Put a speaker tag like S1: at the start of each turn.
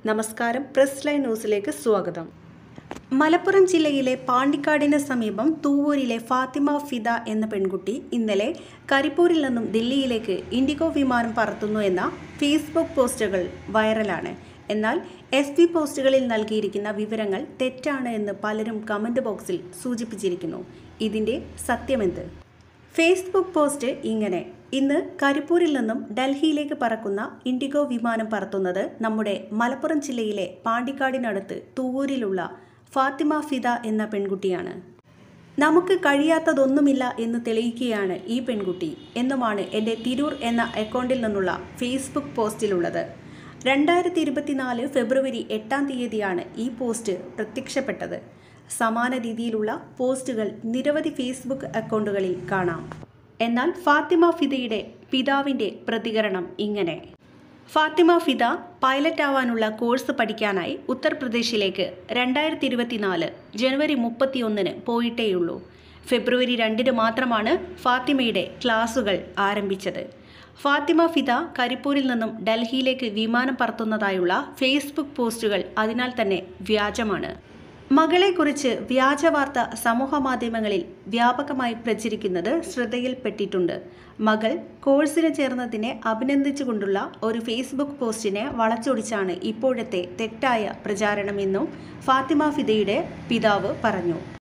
S1: നമസ്കാരം press line ന്യൂസിലേക്ക് സ്വാഗതം മലപ്പുറം ജില്ലയിലെ പാണ്ടിക്കാടിന് സമീപം തൂവൂരിലെ ഫാത്തിമ ഫിദ എന്ന പെൺകുട്ടി ഇന്നലെ കരിപ്പൂരിൽ നിന്നും ദില്ലിയിലേക്ക് ഇൻഡിഗോ വിമാനം പറത്തുന്നു എന്ന ഫേസ്ബുക്ക് പോസ്റ്റുകൾ വൈറലാണ് എന്നാൽ എസ് പി പോസ്റ്റുകളിൽ നൽകിയിരിക്കുന്ന വിവരങ്ങൾ തെറ്റാണ് എന്ന് പലരും കമന്റ് ബോക്സിൽ സൂചിപ്പിച്ചിരിക്കുന്നു ഇതിന്റെ സത്യമെന്ത് ഫേസ്ബുക്ക് പോസ്റ്റ് ഇങ്ങനെ ഇന്ന് കരിപ്പൂരിൽ നിന്നും ഡൽഹിയിലേക്ക് പറക്കുന്ന ഇൻഡിഗോ വിമാനം പറത്തുന്നത് നമ്മുടെ മലപ്പുറം ജില്ലയിലെ പാണ്ടിക്കാടിനടുത്ത് തൂവൂരിലുള്ള ഫാത്തിമ ഫിദ എന്ന പെൺകുട്ടിയാണ് നമുക്ക് കഴിയാത്തതൊന്നുമില്ല എന്ന് തെളിയിക്കുകയാണ് ഈ പെൺകുട്ടി എന്നുമാണ് എൻ്റെ തിരൂർ എന്ന അക്കൗണ്ടിൽ നിന്നുള്ള ഫേസ്ബുക്ക് പോസ്റ്റിലുള്ളത് രണ്ടായിരത്തി ഇരുപത്തിനാല് ഫെബ്രുവരി എട്ടാം തീയതിയാണ് ഈ പോസ്റ്റ് പ്രത്യക്ഷപ്പെട്ടത് സമാന രീതിയിലുള്ള പോസ്റ്റുകൾ നിരവധി ഫേസ്ബുക്ക് അക്കൗണ്ടുകളിൽ കാണാം എന്നാൽ ഫാത്തിമ ഫിദയുടെ പിതാവിൻ്റെ പ്രതികരണം ഇങ്ങനെ ഫാത്തിമ ഫിദ പൈലറ്റ് ആവാനുള്ള കോഴ്സ് പഠിക്കാനായി ഉത്തർപ്രദേശിലേക്ക് രണ്ടായിരത്തി ഇരുപത്തിനാല് ജനുവരി മുപ്പത്തിയൊന്നിന് പോയിട്ടേയുള്ളൂ ഫെബ്രുവരി രണ്ടിന് മാത്രമാണ് ഫാത്തിമയുടെ ക്ലാസുകൾ ആരംഭിച്ചത് ഫാത്തിമ ഫിദ കരിപ്പൂരിൽ നിന്നും ഡൽഹിയിലേക്ക് വിമാനം പറത്തുന്നതായുള്ള ഫേസ്ബുക്ക് പോസ്റ്റുകൾ അതിനാൽ തന്നെ വ്യാജമാണ് മകളെക്കുറിച്ച് വ്യാജ വാർത്ത സമൂഹ മാധ്യമങ്ങളിൽ വ്യാപകമായി പ്രചരിക്കുന്നത് ശ്രദ്ധയിൽപ്പെട്ടിട്ടുണ്ട് മകൾ കോഴ്സിന് ചേർന്നതിനെ അഭിനന്ദിച്ചുകൊണ്ടുള്ള ഒരു ഫേസ്ബുക്ക് പോസ്റ്റിനെ വളച്ചൊടിച്ചാണ് ഇപ്പോഴത്തെ തെറ്റായ പ്രചാരണമെന്നും ഫാത്തിമ ഫിദയുടെ പിതാവ് പറഞ്ഞു